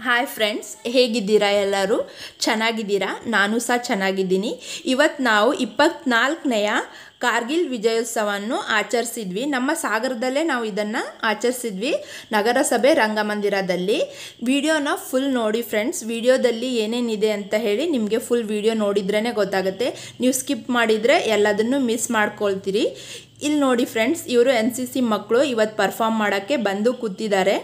Hi friends ಹೇಗಿದ್ದೀರಾ ಎಲ್ಲರೂ ಚೆನ್ನಾಗಿದ್ದೀರಾ ನಾನು ಸಹ ಚೆನ್ನಾಗಿದ್ದೀನಿ ಇವತ್ತು ನಾವು ಇಪ್ಪತ್ನಾಲ್ಕನೆಯ ಕಾರ್ಗಿಲ್ ವಿಜಯೋತ್ಸವವನ್ನು ಆಚರಿಸಿದ್ವಿ ನಮ್ಮ ಸಾಗರದಲ್ಲೇ ನಾವು ಇದನ್ನು ಆಚರಿಸಿದ್ವಿ ನಗರಸಭೆ ರಂಗಮಂದಿರದಲ್ಲಿ ವಿಡಿಯೋನ ಫುಲ್ ನೋಡಿ ಫ್ರೆಂಡ್ಸ್ ವಿಡಿಯೋದಲ್ಲಿ ಏನೇನಿದೆ ಅಂತ ಹೇಳಿ ನಿಮಗೆ ಫುಲ್ ವಿಡಿಯೋ ನೋಡಿದ್ರೇ ಗೊತ್ತಾಗುತ್ತೆ ನೀವು ಸ್ಕಿಪ್ ಮಾಡಿದರೆ ಎಲ್ಲದನ್ನು ಮಿಸ್ ಮಾಡ್ಕೊಳ್ತೀರಿ ಇಲ್ಲಿ ನೋಡಿ ಫ್ರೆಂಡ್ಸ್ ಇವರು ಎನ್ ಸಿ ಸಿ ಮಕ್ಕಳು ಇವತ್ತು ಪರ್ಫಾರ್ಮ್ ಮಾಡೋಕ್ಕೆ ಬಂದು ಕೂತಿದ್ದಾರೆ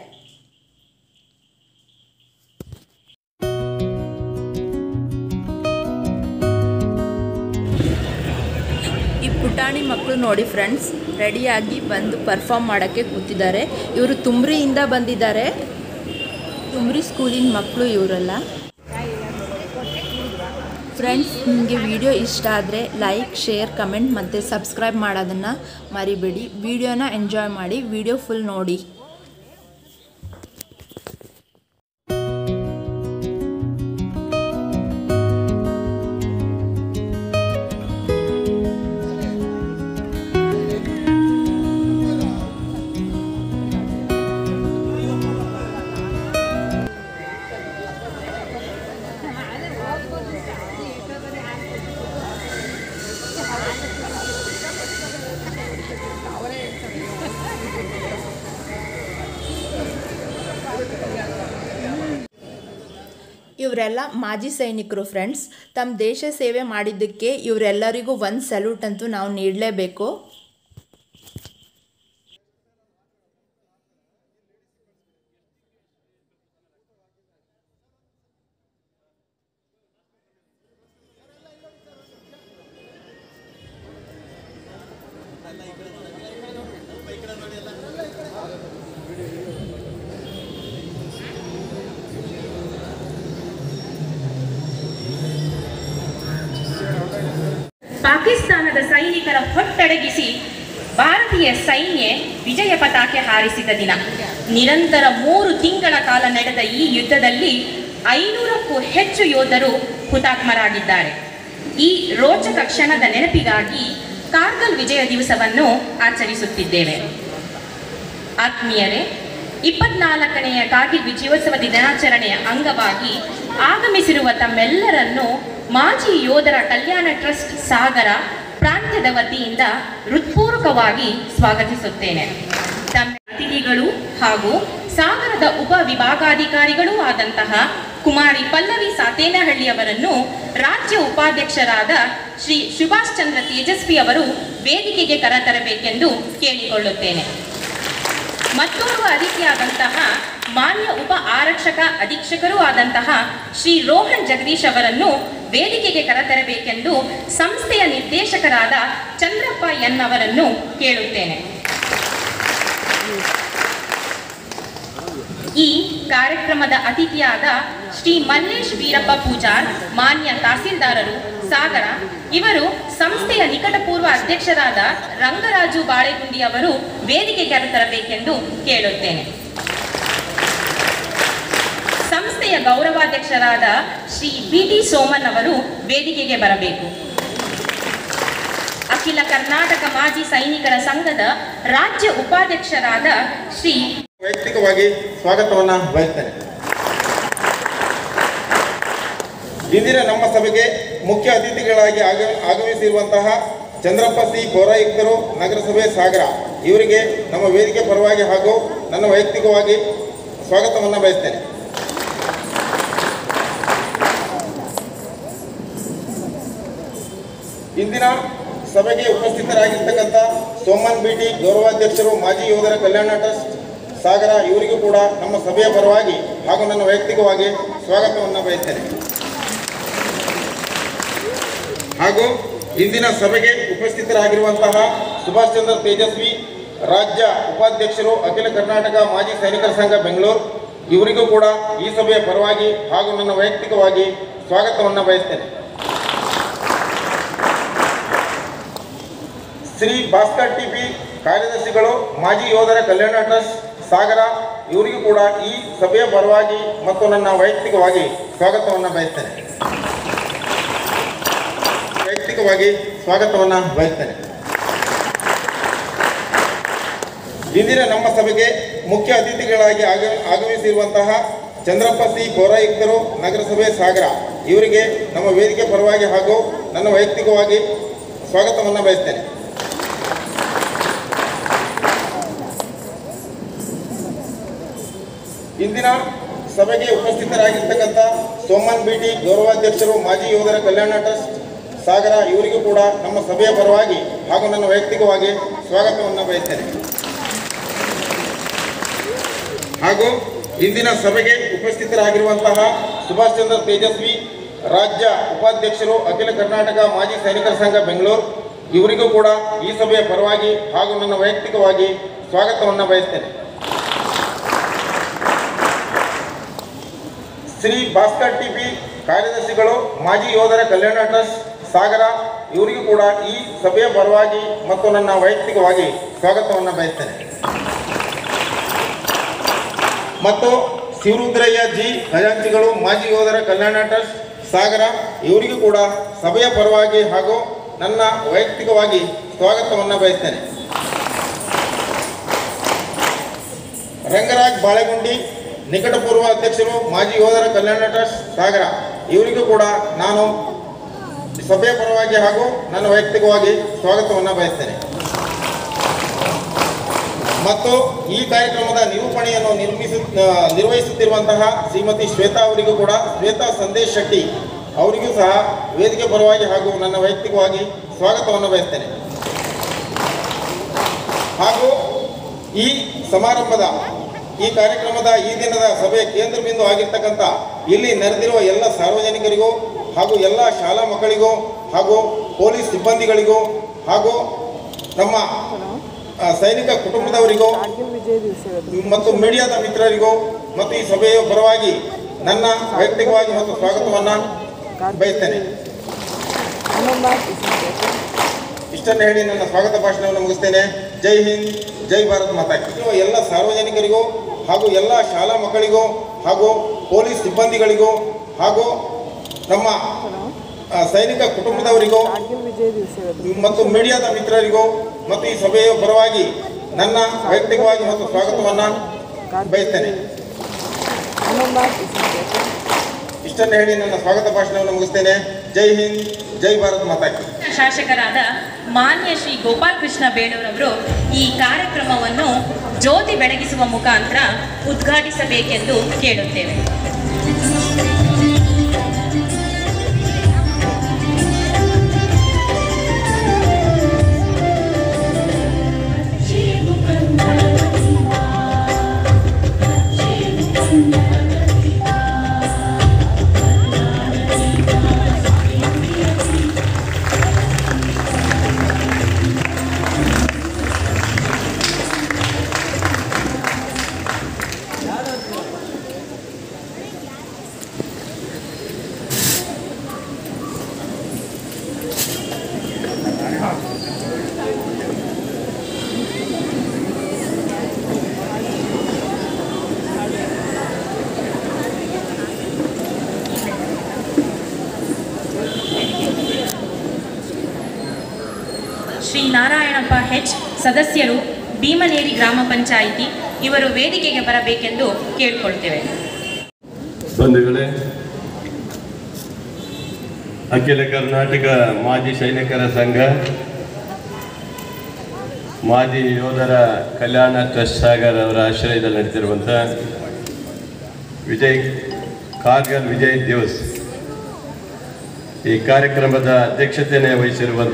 ಈ ಪುಟಾಣಿ ಮಕ್ಕಳು ನೋಡಿ ಫ್ರೆಂಡ್ಸ್ ರೆಡಿಯಾಗಿ ಬಂದು ಪರ್ಫಾರ್ಮ್ ಮಾಡೋಕ್ಕೆ ಕೂತಿದ್ದಾರೆ ಇವರು ತುಮ್ರಿಯಿಂದ ಬಂದಿದ್ದಾರೆ ತುಮ್ರಿ ಸ್ಕೂಲಿನ ಮಕ್ಕಳು ಇವರೆಲ್ಲ ಫ್ರೆಂಡ್ಸ್ ನಿಮಗೆ ವಿಡಿಯೋ ಇಷ್ಟ ಆದರೆ ಲೈಕ್ ಶೇರ್ ಕಮೆಂಟ್ ಮತ್ತು ಸಬ್ಸ್ಕ್ರೈಬ್ ಮಾಡೋದನ್ನು ಮರಿಬೇಡಿ ವಿಡಿಯೋನ ಎಂಜಾಯ್ ಮಾಡಿ ವಿಡಿಯೋ ಫುಲ್ ನೋಡಿ ಇವರೆಲ್ಲ ಮಾಜಿ ಸೈನಿಕರು ಫ್ರೆಂಡ್ಸ್ ತಮ್ಮ ದೇಶ ಸೇವೆ ಮಾಡಿದ್ದಕ್ಕೆ ಇವರೆಲ್ಲರಿಗೂ ಒಂದು ಸಲ್ಯೂಟ್ ಅಂತೂ ನಾವು ನೀಡಲೇಬೇಕು ಪಾಕಿಸ್ತಾನದ ಸೈನಿಕರ ಹೊಟ್ಟಡಗಿಸಿ ಭಾರತೀಯ ಸೈನ್ಯ ವಿಜಯ ಪತಾಕೆ ಹಾರಿಸಿದ ದಿನ ನಿರಂತರ ಮೂರು ತಿಂಗಳ ಕಾಲ ನಡೆದ ಈ ಯುದ್ಧದಲ್ಲಿ ಐನೂರಕ್ಕೂ ಹೆಚ್ಚು ಯೋಧರು ಹುತಾತ್ಮರಾಗಿದ್ದಾರೆ ಈ ರೋಚಕ ಕ್ಷಣದ ನೆನಪಿಗಾಗಿ ಕಾರ್ಗಲ್ ವಿಜಯ ದಿವಸವನ್ನು ಆಚರಿಸುತ್ತಿದ್ದೇವೆ ಆತ್ಮೀಯರೇ ಇಪ್ಪತ್ನಾಲ್ಕನೆಯ ಕಾರ್ಗಿಲ್ ವಿಜಯೋತ್ಸವ ದಿನಾಚರಣೆಯ ಅಂಗವಾಗಿ ಆಗಮಿಸಿರುವ ತಮ್ಮೆಲ್ಲರನ್ನು ಮಾಜಿ ಯೋಧರ ಕಲ್ಯಾಣ ಟ್ರಸ್ಟ್ ಸಾಗರ ಪ್ರಾಂತ್ಯದ ವತಿಯಿಂದ ಹೃತ್ಪೂರ್ವಕವಾಗಿ ಸ್ವಾಗತಿಸುತ್ತೇನೆ ತಮ್ಮ ಅತಿಥಿಗಳು ಹಾಗೂ ಸಾಗರದ ಉಪ ವಿಭಾಗಾಧಿಕಾರಿಗಳೂ ಆದಂತಹ ಕುಮಾರಿ ಪಲ್ಲವಿ ಸಾತೇನಹಳ್ಳಿಯವರನ್ನು ರಾಜ್ಯ ಉಪಾಧ್ಯಕ್ಷರಾದ ಶ್ರೀ ಸುಭಾಷ್ ಚಂದ್ರ ತೇಜಸ್ವಿ ಅವರು ವೇದಿಕೆಗೆ ಕರೆತರಬೇಕೆಂದು ಕೇಳಿಕೊಳ್ಳುತ್ತೇನೆ ಮತ್ತೋರ್ವ ಅತಿಥಿಯಾದಂತಹ ಮಾನ್ಯ ಉಪ ಆರಕ್ಷಕ ಅಧೀಕ್ಷಕರೂ ಆದಂತಹ ಶ್ರೀ ರೋಹನ್ ಜಗದೀಶ್ ಅವರನ್ನು ವೇದಿಕೆಗೆ ಕರೆತರಬೇಕೆಂದು ಸಂಸ್ಥೆಯ ನಿರ್ದೇಶಕರಾದ ಚಂದ್ರಪ್ಪ ಎನ್ ಅವರನ್ನು ಕೇಳುತ್ತೇನೆ ಈ ಕಾರ್ಯಕ್ರಮದ ಅತಿಥಿಯಾದ ಶ್ರೀ ಮಲ್ಲೇಶ್ ವೀರಪ್ಪ ಪೂಜಾರ್ ಮಾನ್ಯ ತಹಸೀಲ್ದಾರರು ಸಾಗರ ಇವರು ಸಂಸ್ಥೆಯ ನಿಕಟಪೂರ್ವ ಅಧ್ಯಕ್ಷರಾದ ರಂಗರಾಜು ಬಾಳೆಗುಂಡಿ ಅವರು ವೇದಿಕೆ ಕರೆತರಬೇಕೆಂದು ಕೇಳುತ್ತೇನೆ ಸಂಸ್ಥೆಯ ಗೌರವಾಧ್ಯಕ್ಷರಾದ ಶ್ರೀ ಬಿ ಟಿ ಸೋಮನ್ ಅವರು ವೇದಿಕೆಗೆ ಬರಬೇಕು ಅಖಿಲ ಕರ್ನಾಟಕ ಮಾಜಿ ಸೈನಿಕರ ಸಂಘದ ರಾಜ್ಯ ಉಪಾಧ್ಯಕ್ಷರಾದ ಶ್ರೀ ವೈಯಕ್ತಿಕವಾಗಿ ಸ್ವಾಗತವನ್ನ ಬಯಸ್ತೇನೆ ಇಂದಿನ ನಮ್ಮ ಸಭೆಗೆ ಮುಖ್ಯ ಅತಿಥಿಗಳಾಗಿ ಆಗ ಆಗಮಿಸಿರುವಂತಹ ಚಂದ್ರಪ್ಪ ಸಿ ಪೌರಾಯುಕ್ತರು ನಗರಸಭೆ ಸಾಗರ ಇವರಿಗೆ ನಮ್ಮ ವೇದಿಕೆ ಪರವಾಗಿ ಹಾಗೂ ನನ್ನ ವೈಯಕ್ತಿಕವಾಗಿ ಸ್ವಾಗತವನ್ನ ಬಯಸ್ತೇನೆ ಇಂದಿನ ಸಭೆಗೆ ಉಪಸ್ಥಿತರಾಗಿರ್ತಕ್ಕಂಥ ಸೋಮನ್ ಬಿಟಿ ಗೌರವಾಧ್ಯಕ್ಷರು ಮಾಜಿ ಯೋಧರ ಕಲ್ಯಾಣ ಟ್ರಸ್ಟ್ ಸಾಗರ ಇವರಿಗೂ ಕೂಡ ನಮ್ಮ ಸಭೆಯ ಪರವಾಗಿ ಹಾಗೂ ನನ್ನ ವೈಯಕ್ತಿಕವಾಗಿ ಸ್ವಾಗತವನ್ನು ಬಯಸ್ತೇನೆ ಹಾಗೂ ಇಂದಿನ ಸಭೆಗೆ ಉಪಸ್ಥಿತರಾಗಿರುವಂತಹ ಸುಭಾಷ್ ಚಂದ್ರ ತೇಜಸ್ವಿ ರಾಜ್ಯ ಉಪಾಧ್ಯಕ್ಷರು ಅಖಿಲ ಕರ್ನಾಟಕ ಮಾಜಿ ಸೈನಿಕರ ಸಂಘ ಬೆಂಗಳೂರು ಇವರಿಗೂ ಕೂಡ ಈ ಸಭೆಯ ಪರವಾಗಿ ಹಾಗೂ ನನ್ನ ವೈಯಕ್ತಿಕವಾಗಿ ಸ್ವಾಗತವನ್ನು ಬಯಸ್ತೇನೆ ಶ್ರೀ ಭಾಸ್ಕರ್ ಟಿಪಿ ಕಾರ್ಯದರ್ಶಿಗಳು ಮಾಜಿ ಯೋಧರ ಕಲ್ಯಾಣ ಟ್ರಸ್ಟ್ ಸಾಗರ ಇವರಿಗೂ ಕೂಡ ಈ ಸಭೆಯ ಪರವಾಗಿ ಮತ್ತು ನನ್ನ ವೈಯಕ್ತಿಕವಾಗಿ ಸ್ವಾಗತವನ್ನು ಬಯಸ್ತೇನೆ ವೈಯಕ್ತಿಕವಾಗಿ ಸ್ವಾಗತವನ್ನು ಬಯಸ್ತೇನೆ ಇಂದಿನ ನಮ್ಮ ಸಭೆಗೆ ಮುಖ್ಯ ಅತಿಥಿಗಳಾಗಿ ಆಗ ಆಗಮಿಸಿರುವಂತಹ ಚಂದ್ರಪ್ಪ ಸಿ ಪೌರಾಯುಕ್ತರು ನಗರಸಭೆ ಸಾಗರ ಇವರಿಗೆ ನಮ್ಮ ವೇದಿಕೆ ಪರವಾಗಿ ಹಾಗೂ ನನ್ನ ವೈಯಕ್ತಿಕವಾಗಿ ಸ್ವಾಗತವನ್ನು ಬಯಸ್ತೇನೆ ಇಂದಿನ ಸಭೆಗೆ ಉಪಸ್ಥಿತರಾಗಿರ್ತಕ್ಕಂಥ ಸೋಮನ್ ಬಿಟಿ ಗೌರವಾಧ್ಯಕ್ಷರು ಮಾಜಿ ಯೋಧರ ಕಲ್ಯಾಣ ಟ್ರಸ್ಟ್ ಸಾಗರ ಇವರಿಗೂ ಕೂಡ ನಮ್ಮ ಸಭೆಯ ಪರವಾಗಿ ಹಾಗೂ ನನ್ನ ವೈಯಕ್ತಿಕವಾಗಿ ಸ್ವಾಗತವನ್ನು ಬಯಸ್ತೇನೆ ಹಾಗೂ ಇಂದಿನ ಸಭೆಗೆ ಉಪಸ್ಥಿತರಾಗಿರುವಂತಹ ಸುಭಾಷ್ ಚಂದ್ರ ತೇಜಸ್ವಿ ರಾಜ್ಯ ಉಪಾಧ್ಯಕ್ಷರು ಅಖಿಲ ಕರ್ನಾಟಕ ಮಾಜಿ ಸೈನಿಕರ ಸಂಘ ಬೆಂಗಳೂರು ಇವರಿಗೂ ಕೂಡ ಈ ಸಭೆಯ ಪರವಾಗಿ ಹಾಗೂ ನನ್ನ ವೈಯಕ್ತಿಕವಾಗಿ ಸ್ವಾಗತವನ್ನು ಬಯಸ್ತೇನೆ ಶ್ರೀ ಭಾಸ್ಕರ್ ಟಿಪಿ ಕಾರ್ಯದರ್ಶಿಗಳು ಮಾಜಿ ಯೋಧರ ಕಲ್ಯಾಣ ಟ್ರಸ್ಟ್ ಸಾಗರ ಇವರಿಗೂ ಕೂಡ ಈ ಸಭೆಯ ಪರವಾಗಿ ಮತ್ತು ನನ್ನ ವೈಯಕ್ತಿಕವಾಗಿ ಸ್ವಾಗತವನ್ನು ಬಯಸ್ತೇನೆ ಮತ್ತು ಶಿವರುದ್ರಯ್ಯ ಜಿ ಖಜಾಂಚಿಗಳು ಮಾಜಿ ಯೋಧರ ಕಲ್ಯಾಣ ಟ್ರಸ್ಟ್ ಸಾಗರ ಇವರಿಗೂ ಕೂಡ ಸಭೆಯ ಪರವಾಗಿ ಹಾಗೂ ನನ್ನ ವೈಯಕ್ತಿಕವಾಗಿ ಸ್ವಾಗತವನ್ನು ಬಯಸ್ತೇನೆ ರಂಗರಾಜ್ ಬಾಳೆಗುಂಡಿ ನಿಕಟಪೂರ್ವ ಅಧ್ಯಕ್ಷರು ಮಾಜಿ ಯೋಧರ ಕಲ್ಯಾಣ ಟ್ರಸ್ಟ್ ಸಾಗರ ಇವರಿಗೂ ಕೂಡ ನಾನು ಸಭೆಯ ಪರವಾಗಿ ಹಾಗೂ ನನ್ನ ವೈಯಕ್ತಿಕವಾಗಿ ಸ್ವಾಗತವನ್ನು ಬಯಸ್ತೇನೆ ಮತ್ತು ಈ ಕಾರ್ಯಕ್ರಮದ ನಿರೂಪಣೆಯನ್ನು ನಿರ್ಮಿಸು ಆ, ನಿರ್ವಹಿಸುತ್ತಿರುವಂತಹ ಶ್ರೀಮತಿ ಶ್ವೇತಾ ಅವರಿಗೂ ಕೂಡ ಶ್ವೇತಾ ಸಂದೇಶ್ ಶೆಟ್ಟಿ ಅವರಿಗೂ ಸಹ ವೇದಿಕೆ ಪರವಾಗಿ ಹಾಗೂ ನನ್ನ ವೈಯಕ್ತಿಕವಾಗಿ ಸ್ವಾಗತವನ್ನು ಬಯಸ್ತೇನೆ ಹಾಗೂ ಈ ಸಮಾರಂಭದ ಈ ಕಾರ್ಯಕ್ರಮದ ಈ ದಿನದ ಸಭೆಯ ಕೇಂದ್ರ ಬಿಂದು ಆಗಿರ್ತಕ್ಕಂಥ ಇಲ್ಲಿ ನೆರೆದಿರುವ ಎಲ್ಲ ಸಾರ್ವಜನಿಕರಿಗೂ ಹಾಗೂ ಎಲ್ಲ ಶಾಲಾ ಮಕ್ಕಳಿಗೂ ಹಾಗೂ ಪೊಲೀಸ್ ಸಿಬ್ಬಂದಿಗಳಿಗೂ ಹಾಗೂ ನಮ್ಮ ಆ, ಸೈನಿಕ ಕುಟುಂಬದವರಿಗೂ ಮತ್ತು ಮೀಡಿಯಾದ ಮಿತ್ರರಿಗೂ ಮತ್ತು ಈ ಸಭೆಯ ಪರವಾಗಿ ನನ್ನ ವೈಯಕ್ತಿಕವಾಗಿ ಮತ್ತು ಸ್ವಾಗತವನ್ನು ಬಯಸ್ತೇನೆ ಇಷ್ಟನ್ನು ಹೇಳಿ ನನ್ನ ಸ್ವಾಗತ ಭಾಷಣವನ್ನು ಮುಗಿಸ್ತೇನೆ ಜೈ ಹಿಂದ್ ಜೈ ಭಾರತ್ ಮಾತಾ ಕಿ. ಇರುವ ಎಲ್ಲ ಸಾರ್ವಜನಿಕರಿಗೂ ಹಾಗೂ ಎಲ್ಲ ಶಾಲಾ ಮಕ್ಕಳಿಗೂ ಹಾಗೂ ಪೊಲೀಸ್ ಸಿಬ್ಬಂದಿಗಳಿಗೂ ಹಾಗೂ ನಮ್ಮ ಆ, ಸೈನಿಕ ಕುಟುಂಬದವರಿಗೂ ಮತ್ತು ಮೀಡಿಯಾದ ಮಿತ್ರರಿಗೂ ಮತ್ತು ಈ ಸಭೆಯ ಪರವಾಗಿ ನನ್ನ ವೈಯಕ್ತಿಕವಾಗಿ ಮತ್ತು ಸ್ವಾಗತವನ್ನು ಬಯಸ್ತೇನೆ ಇಷ್ಟನ್ನು ಹೇಳಿ ನನ್ನ ಸ್ವಾಗತ ಭಾಷಣವನ್ನು ಮುಗಿಸ್ತೇನೆ ಜೈ ಹಿಂದ್ ಜೈ ಭಾರತ್ ಮಾತಾ ಕಿ. ಶಾಸಕರಾದ ಮಾನ್ಯ ಶ್ರೀ ಗೋಪಾಲ್ ಕೃಷ್ಣ ಬೇಡೂರವರು ಈ ಕಾರ್ಯಕ್ರಮವನ್ನು ಜ್ಯೋತಿ ಬೆಳಗಿಸುವ ಮುಖಾಂತರ ಉದ್ಘಾಟಿಸಬೇಕೆಂದು ಕೇಳುತ್ತೇವೆ ಶ್ರೀ ನಾರಾಯಣಪ್ಪ ಹೆಚ್ ಸದಸ್ಯರು ಭೀಮನೇರಿ ಗ್ರಾಮ ಪಂಚಾಯಿತಿ ಇವರು ವೇದಿಕೆಗೆ ಬರಬೇಕೆಂದು ಕೇಳಿಕೊಳ್ತೇವೆ ಬಂಧುಗಳೇ ಅಖಿಲ ಕರ್ನಾಟಕ ಮಾಜಿ ಸೈನಿಕರ ಸಂಘ ಮಾಜಿ ಯೋಧರ ಕಲ್ಯಾಣ ಟ್ರಸ್ಟ್ ಸಾಗರ್ ಅವರ ಆಶ್ರಯದಲ್ಲಿ ನಡೆತಿರುವಂಥ ವಿಜಯ್ ಕಾರ್ಗಲ್ ವಿಜಯ್ ದಿವಸ್ ಈ ಕಾರ್ಯಕ್ರಮದ ಅಧ್ಯಕ್ಷತೆಯನ್ನು ವಹಿಸಿರುವಂಥ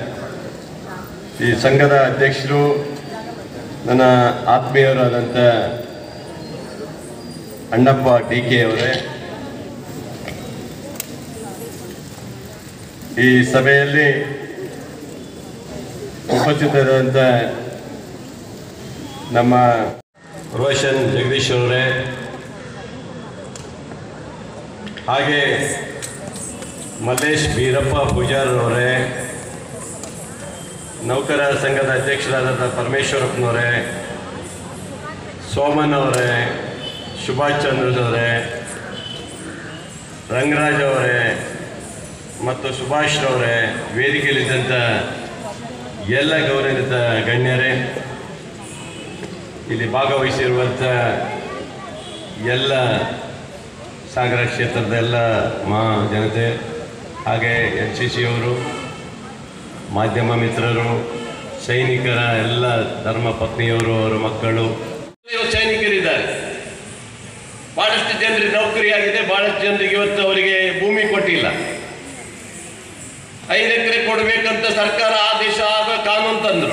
ಈ ಸಂಘದ ಅಧ್ಯಕ್ಷರು ನನ್ನ ಆತ್ಮೀಯರಾದಂಥ ಅಣ್ಣಪ್ಪ ಡಿ ಕೆ ಅವರೇ ಈ ಸಭೆಯಲ್ಲಿ ಉಪಸ್ಥಿತರಾದಂಥ ನಮ್ಮ ರೋಷನ್ ಜಗದೀಶ್ ಅವರೇ ಹಾಗೆ ಮಲ್ಲೇಶ್ ಬೀರಪ್ಪ ಪೂಜಾರ್ ಅವರೇ ನೌಕರರ ಸಂಘದ ಅಧ್ಯಕ್ಷರಾದಂಥ ಪರಮೇಶ್ವರಪ್ಪನವರೇ ಸೋಮನ್ ಅವರೇ ಸುಭಾಷ್ ಚಂದ್ರ ಅವರೇ ರಂಗರಾಜ್ ಅವರೇ ಮತ್ತು ಸುಭಾಷ್ ಅವರೇ ವೇದಿಕೆಯಲ್ಲಿದ್ದಂಥ ಎಲ್ಲ ಗೌರವಿತ ಗಣ್ಯರೇ ಇಲ್ಲಿ ಭಾಗವಹಿಸಿರುವಂಥ ಎಲ್ಲ ಸಾಗರ ಕ್ಷೇತ್ರದ ಎಲ್ಲ ಮಾ ಜನತೆ ಹಾಗೆ ಎನ್ ಸಿ ಸಿಯವರು ಮಾಧ್ಯಮ ಮಿತ್ರರು ಸೈನಿಕರ ಎಲ್ಲ ಧರ್ಮ ಪತ್ನಿಯವರು ಅವರ ಮಕ್ಕಳು ಸೈನಿಕರಿದ್ದಾರೆ ಬಹಳಷ್ಟು ಜನರಿಗೆ ನೌಕರಿಯಾಗಿದೆ ಬಹಳಷ್ಟು ಜನರಿಗೆ ಇವತ್ತು ಅವರಿಗೆ ಭೂಮಿ ಕೊಟ್ಟಿಲ್ಲ ಐದು ಎಕರೆ ಕೊಡಬೇಕಂತ ಸರ್ಕಾರ ಆದೇಶ ಆಗ ಕಾನೂನು ತಂದರು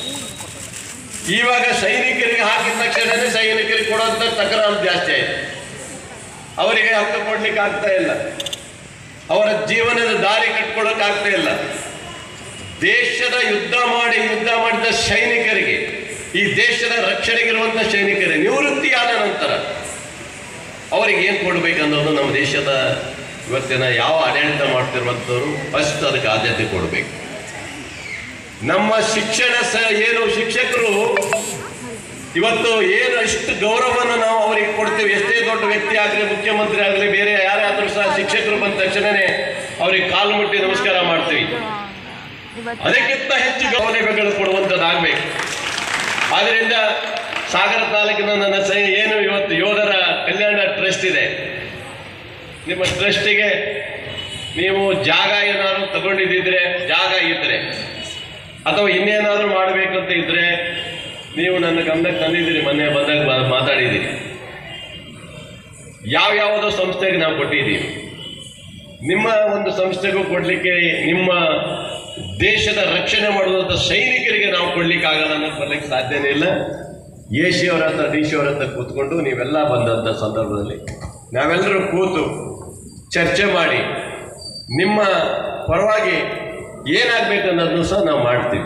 ಇವಾಗ ಸೈನಿಕರಿಗೆ ಹಾಕಿದ ತಕ್ಷಣನೇ ಸೈನಿಕರಿಗೆ ಕೊಡುವಂತ ತಕರಾರು ಜಾಸ್ತಿ ಆಯಿತು ಅವರಿಗೆ ಹಕ್ಕು ಕೊಡ್ಲಿಕ್ಕೆ ಆಗ್ತಾ ಇಲ್ಲ ಅವರ ಜೀವನದ ದಾರಿ ಕಟ್ಕೊಳಕ್ ಆಗ್ತಾ ಇಲ್ಲ ದೇಶದ ಯುದ್ಧ ಮಾಡಿ ಯುದ್ಧ ಮಾಡಿದ ಸೈನಿಕರಿಗೆ ಈ ದೇಶದ ರಕ್ಷಣೆಗಿರುವಂತ ಸೈನಿಕರಿಗೆ ನಿವೃತ್ತಿಯಾದ ನಂತರ ಅವರಿಗೆ ಏನು ಕೊಡ್ಬೇಕು ಅನ್ನೋದು ನಮ್ಮ ದೇಶದ ಇವತ್ತಿನ ಯಾವ ಆಡಳಿತ ಮಾಡ್ತಿರುವಂಥವ್ರು ಫಸ್ಟ್ ಅದಕ್ಕೆ ಆದ್ಯತೆ ಕೊಡಬೇಕು ನಮ್ಮ ಶಿಕ್ಷಣ ಸ ಏನು ಶಿಕ್ಷಕರು ಇವತ್ತು ಏನು ಇಷ್ಟು ಗೌರವವನ್ನು ನಾವು ಅವರಿಗೆ ಕೊಡ್ತೀವಿ ಎಷ್ಟೇ ದೊಡ್ಡ ವ್ಯಕ್ತಿ ಆಗಲಿ ಮುಖ್ಯಮಂತ್ರಿ ಆಗಲಿ ಬೇರೆ ಯಾರಾದರೂ ಸಹ ಶಿಕ್ಷಕರು ಬಂದ ತಕ್ಷಣನೇ ಅವರಿಗೆ ಕಾಲು ಮುಟ್ಟಿ ನಮಸ್ಕಾರ ಮಾಡ್ತೀವಿ ಅದಕ್ಕಿಂತ ಹೆಚ್ಚು ಗೌರವಗಳು ಕೊಡುವಂಥದ್ದಾಗಬೇಕು ಆದ್ದರಿಂದ ಸಾಗರ ತಾಲೂಕಿನ ನನ್ನ ಸೈ ಏನು ಇವತ್ತು ಯೋಧರ ಕಲ್ಯಾಣ ಟ್ರಸ್ಟ್ ಇದೆ ನಿಮ್ಮ ಟ್ರಸ್ಟಿಗೆ ನೀವು ಜಾಗ ಏನಾದ್ರು ತಗೊಂಡಿದ್ದಿದ್ರೆ ಜಾಗ ಇದ್ರೆ ಅಥವಾ ಇನ್ನೇನಾದರೂ ಮಾಡಬೇಕಂತ ಇದ್ರೆ ನೀವು ನನ್ನ ಗಮನಕ್ಕೆ ತಂದಿದ್ದೀರಿ ಮೊನ್ನೆ ಬಂದಾಗ ಮಾ- ಮಾತಾಡಿದ್ದೀರಿ ಯಾವ್ಯಾವುದೋ ಸಂಸ್ಥೆಗೆ ನಾವು ಕೊಟ್ಟಿದ್ದೀವಿ ನಿಮ್ಮ ಒಂದು ಸಂಸ್ಥೆಗೂ ಕೊಡಲಿಕ್ಕೆ ನಿಮ್ಮ ದೇಶದ ರಕ್ಷಣೆ ಮಾಡುವಂಥ ಸೈನಿಕರಿಗೆ ನಾವು ಕೊಡ್ಲಿಕ್ಕೆ ಆಗಲ್ಲ ಅನ್ನೋದು ಬರ್ಲಿಕ್ಕೆ ಸಾಧ್ಯನೇ ಇಲ್ಲ ಎ ಸಿ ಅವರ ಹತ್ರ ಡಿ ಸಿ ಅವರ ಹತ್ರ ಕೂತ್ಕೊಂಡು ನೀವೆಲ್ಲ ಬಂದಂಥ ಸಂದರ್ಭದಲ್ಲಿ ನಾವೆಲ್ಲರೂ ಕೂತು ಚರ್ಚೆ ಮಾಡಿ ನಿಮ್ಮ ಪರವಾಗಿ ಏನಾಗಬೇಕು ಅನ್ನೋದನ್ನು ಸಹ ನಾವು ಮಾಡ್ತೀವಿ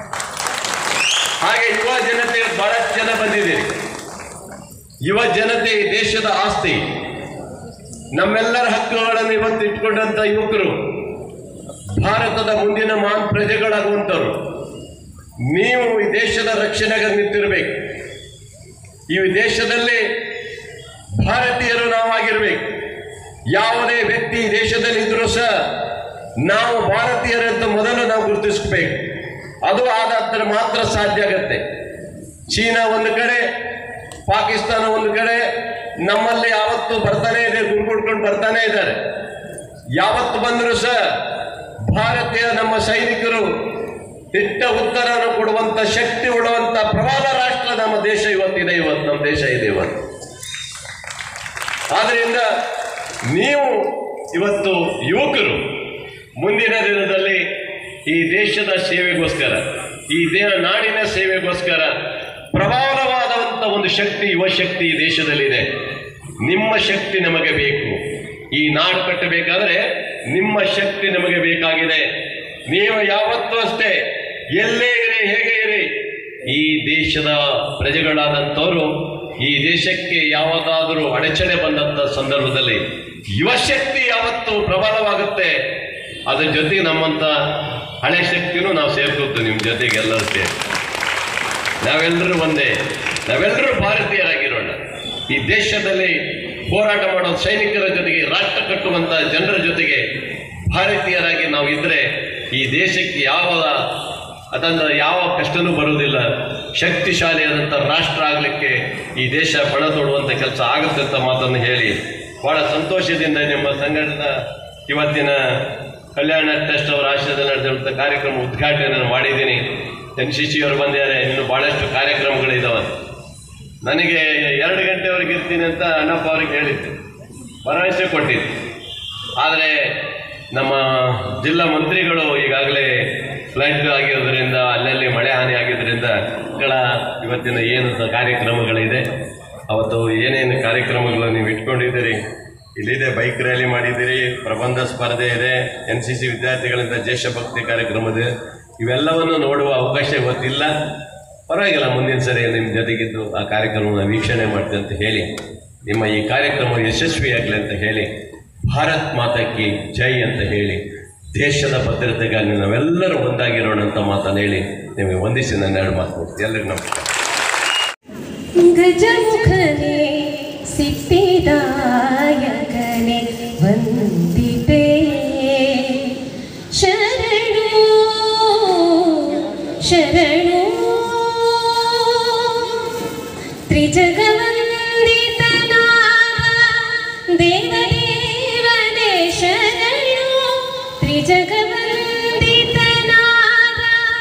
ಹಾಗೆ ಯುವ ಜನತೆ ಬಹಳಷ್ಟು ಜನ ಬಂದಿದ್ದೀರಿ ಯುವ ಜನತೆ ಈ ದೇಶದ ಆಸ್ತಿ ನಮ್ಮೆಲ್ಲರ ಹಕ್ಕುಗಳನ್ನು ಇವತ್ತು ಇಟ್ಕೊಂಡಂತ ಯುವಕರು ಭಾರತದ ಮುಂದಿನ ಮಹಾನ್ ಪ್ರಜೆಗಳಾಗುವಂಥವ್ರು ನೀವು ಈ ದೇಶದ ರಕ್ಷಣೆಗೆ ನಿಂತಿರಬೇಕು ಈ ದೇಶದಲ್ಲಿ ಭಾರತೀಯರು ನಾವಾಗಿರ್ಬೇಕು ಯಾವುದೇ ವ್ಯಕ್ತಿ ಈ ದೇಶದಲ್ಲಿ ಇದ್ರೂ ಸಹ ನಾವು ಭಾರತೀಯರಂತ ಮೊದಲು ನಾವು ಗುರುತಿಸ್ಬೇಕು ಅದು ಆದಾದ್ರೆ ಮಾತ್ರ ಸಾಧ್ಯ ಆಗತ್ತೆ ಚೀನಾ ಒಂದು ಕಡೆ ಪಾಕಿಸ್ತಾನ ಒಂದು ಕಡೆ ನಮ್ಮಲ್ಲಿ ಯಾವತ್ತು ಬರ್ತಾನೆ ಇದೆ ಗುರುಗುಡ್ಕೊಂಡು ಬರ್ತಾನೆ ಇದ್ದಾರೆ ಯಾವತ್ತು ಬಂದರೂ ಸಹ ಭಾರತೀಯ ನಮ್ಮ ಸೈನಿಕರು ಇಟ್ಟ ಉತ್ತರವನ್ನು ಕೊಡುವಂತ ಶಕ್ತಿ ಉಳ್ಳುವಂತ ಪ್ರಬಲ ರಾಷ್ಟ್ರ ನಮ್ಮ ದೇಶ ಇವತ್ತಿದೆ ಇವತ್ತು ನಮ್ಮ ದೇಶ ಇದೆ ಇವತ್ತು ಆದ್ರಿಂದ ನೀವು ಇವತ್ತು ಯುವಕರು ಮುಂದಿನ ದಿನದಲ್ಲಿ ಈ ದೇಶದ ಸೇವೆಗೋಸ್ಕರ ಈ ದೇ ನಾಡಿನ ಸೇವೆಗೋಸ್ಕರ ಪ್ರಬಲವಾದಂಥ ಒಂದು ಶಕ್ತಿ ಯುವ ಶಕ್ತಿ ಈ ದೇಶದಲ್ಲಿದೆ ನಿಮ್ಮ ಶಕ್ತಿ ನಮಗೆ ಬೇಕು ಈ ನಾಡು ಕಟ್ಟಬೇಕಾದ್ರೆ ನಿಮ್ಮ ಶಕ್ತಿ ನಮಗೆ ಬೇಕಾಗಿದೆ ನೀವು ಯಾವತ್ತೂ ಅಷ್ಟೇ ಎಲ್ಲೇ ಇರಿ ಹೇಗೆ ಇರಿ ಈ ದೇಶದ ಪ್ರಜೆಗಳಾದಂಥವರು ಈ ದೇಶಕ್ಕೆ ಯಾವುದಾದರೂ ಅಡಚಣೆ ಬಂದಂಥ ಸಂದರ್ಭದಲ್ಲಿ ಯುವಶಕ್ತಿ ಯಾವತ್ತು ಪ್ರಬಲವಾಗುತ್ತೆ ಅದ್ರ ಜೊತೆ ನಮ್ಮಂಥ ಹಳೆ ಶಕ್ತಿನೂ ನಾವು ಸೇರ್ಕೊತೀವಿ ನಿಮ್ಮ ಜೊತೆಗೆ ಎಲ್ಲರೂ ಸೇರಿ ನಾವೆಲ್ಲರೂ ಒಂದೇ ನಾವೆಲ್ಲರೂ ಭಾರತೀಯರಾಗಿರೋಣ ಈ ದೇಶದಲ್ಲಿ ಹೋರಾಟ ಮಾಡೋ ಸೈನಿಕರ ಜೊತೆಗೆ ರಾಷ್ಟ್ರ ಕಟ್ಟುವಂತ ಜನರ ಜೊತೆಗೆ ಭಾರತೀಯರಾಗಿ ನಾವು ಇದ್ರೆ ಈ ದೇಶಕ್ಕೆ ಯಾವ ಅದನ್ನು ಯಾವ ಕಷ್ಟನೂ ಬರುವುದಿಲ್ಲ ಶಕ್ತಿಶಾಲಿಯಾದಂಥ ರಾಷ್ಟ್ರ ಆಗಲಿಕ್ಕೆ ಈ ದೇಶ ಪಣ ತೊಡುವಂಥ ಕೆಲಸ ಆಗುತ್ತೆ ಅಂತ ಮಾತನ್ನು ಹೇಳಿ ಬಹಳ ಸಂತೋಷದಿಂದ ನಿಮ್ಮ ಸಂಘಟನಾ ಇವತ್ತಿನ ಕಲ್ಯಾಣ ಟ್ರಸ್ಟ್ ಅವರ ಆಶ್ರಯದಲ್ಲಿ ನಡೆದಿರುವಂಥ ಕಾರ್ಯಕ್ರಮ ಉದ್ಘಾಟನೆ ಮಾಡಿದ್ದೀನಿ ಎನ್ ಸಿ ಸಿ ಅವರು ಬಂದಿದ್ದಾರೆ ಇನ್ನು ಬಹಳಷ್ಟು ಕಾರ್ಯಕ್ರಮಗಳಿದ್ದಾವೆ ನನಗೆ ಎರಡು ಗಂಟೆವರೆಗೆ ಇರ್ತೀನಿ ಅಂತ ಅಣ್ಣಪ್ಪ ಅವ್ರಿಗೆ ಹೇಳಿದ್ದೆ ಭರವಸೆ ಕೊಟ್ಟಿದ್ದೆ ಆದರೆ ನಮ್ಮ ಜಿಲ್ಲಾ ಮಂತ್ರಿಗಳು ಈಗಾಗಲೇ ಫ್ಲಡ್ ಆಗಿರೋದ್ರಿಂದ ಅಲ್ಲಲ್ಲಿ ಮಳೆ ಹಾನಿ ಆಗಿದ್ದರಿಂದ ಮಕ್ಕಳ ಇವತ್ತಿನ ಏನು ಸ- ಕಾರ್ಯಕ್ರಮಗಳಿದೆ ಅವತ್ತು ಏನೇನು ಕಾರ್ಯಕ್ರಮಗಳು ನೀವು ಇಟ್ಕೊಂಡಿದ್ದೀರಿ ಇಲ್ಲಿದೆ ಬೈಕ್ ರ್ಯಾಲಿ ಮಾಡಿದ್ದೀರಿ ಪ್ರಬಂಧ ಸ್ಪರ್ಧೆ ಇದೆ ಎನ್ ಸಿ ಸಿ ವಿದ್ಯಾರ್ಥಿಗಳಿಂದ ದೇಶಭಕ್ತಿ ಕಾರ್ಯಕ್ರಮ ಇದೆ ಇವೆಲ್ಲವನ್ನು ನೋಡುವ ಅವಕಾಶ ಇವತ್ತಿಲ್ಲ ಪರವಾಗಿಲ್ಲ ಮುಂದಿನ ಸರಿ ನಿಮ್ಮ ಜೊತೆಗಿದ್ದು ಆ ಕಾರ್ಯಕ್ರಮವನ್ನು ವೀಕ್ಷಣೆ ಮಾಡ್ತೀನಿ ಅಂತ ಹೇಳಿ ನಿಮ್ಮ ಈ ಕಾರ್ಯಕ್ರಮ ಯಶಸ್ವಿಯಾಗಲಿ ಅಂತ ಹೇಳಿ ಭಾರತ್ ಮಾತಕ್ಕೆ ಜೈ ಅಂತ ಹೇಳಿ ದೇಶದ ಭದ್ರತೆಗಾಗಿ ನಾವೆಲ್ಲರೂ ಒಂದಾಗಿರೋಣ ಅಂತ ಮಾತನ್ನು ಹೇಳಿ ನಿಮಗೆ ವಂದಿಸಿ ನನ್ನ ಎರಡು ಮಾತು ಮುಗಿಸ್ತೀನಿ. ಎಲ್ಲರಿಗೂ ನಮಸ್ಕಾರ ಗಜಮುಖನೇ ಸಿದ್ಧಿದಾಯಕನೇ ವಂದಿತೆ ಶರಣು ಶರಣು ತ್ರಿಜಗವಂದಿತನಾದ ದೇವದೇವ ಜಗವಂದಿತನಾದ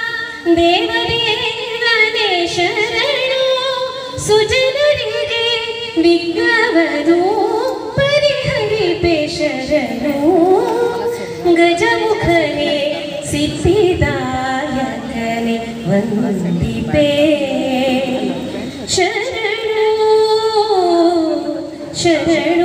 ದೇವದೇವನೇ ಶರಣು ಸುಜನರಿಗೆ ವಿಘ್ನವನು ಪರಿಹರಿಪೆ ಶರಣು ಗಜಮುಖನೇ ಸಿದ್ಧಿದಾಯಕನೇ ವಂದಿಪೆ ಶರಣು ಶರಣು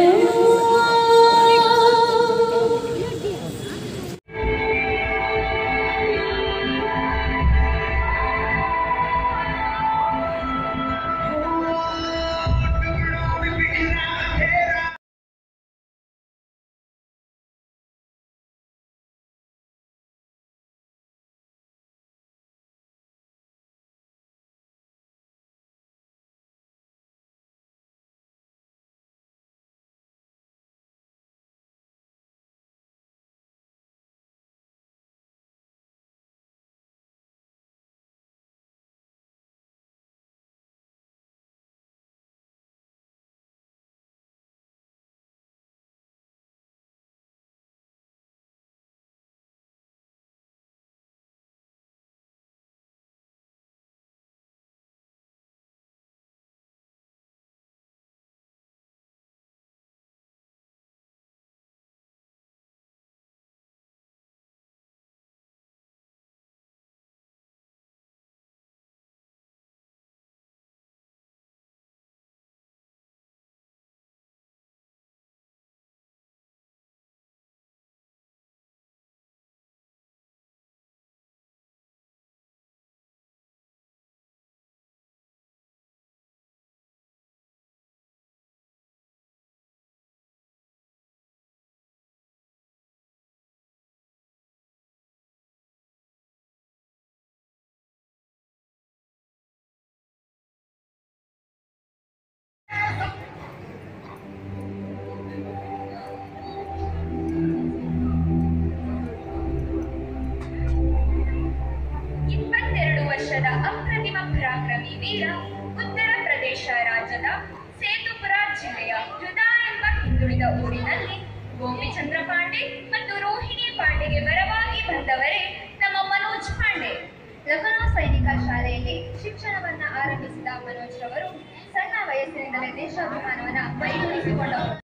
ಇಪ್ಪತ್ತೆರಡು ವರ್ಷದ ಅಪ್ರತಿಮ ಪರಾಕ್ರಮಿ ವೀರ ಉತ್ತರ ಪ್ರದೇಶ ರಾಜ್ಯದ ಸೇತುಪುರ ಜಿಲ್ಲೆಯ ಹೃದಯ ಎಂಬ ಹಿಂದುಳಿದ ಊರಿನಲ್ಲಿ ಗೋಪಿಚಂದ್ರ ಪಾಂಡೆ ಮತ್ತು ರೋಹಿಣಿ ಪಾಂಡೆಗೆ ಬರವಾಗಿ ಬಂದವರೇ ನಮ್ಮ ಮನೋಜ್ ಪಾಂಡೆ ಲಖನೌ ಸೈನಿಕ ಶಾಲೆಯಲ್ಲಿ ಶಿಕ್ಷಣವನ್ನ ಆರಂಭಿಸಿದ ಮನೋಜ್ ರವರು ಸಣ್ಣ ವಯಸ್ಸಿನಿಂದಲೇ ದೇಶಾಭಿಮಾನವನ್ನ ಮೈಗೂಡಿಸಿಕೊಂಡವರು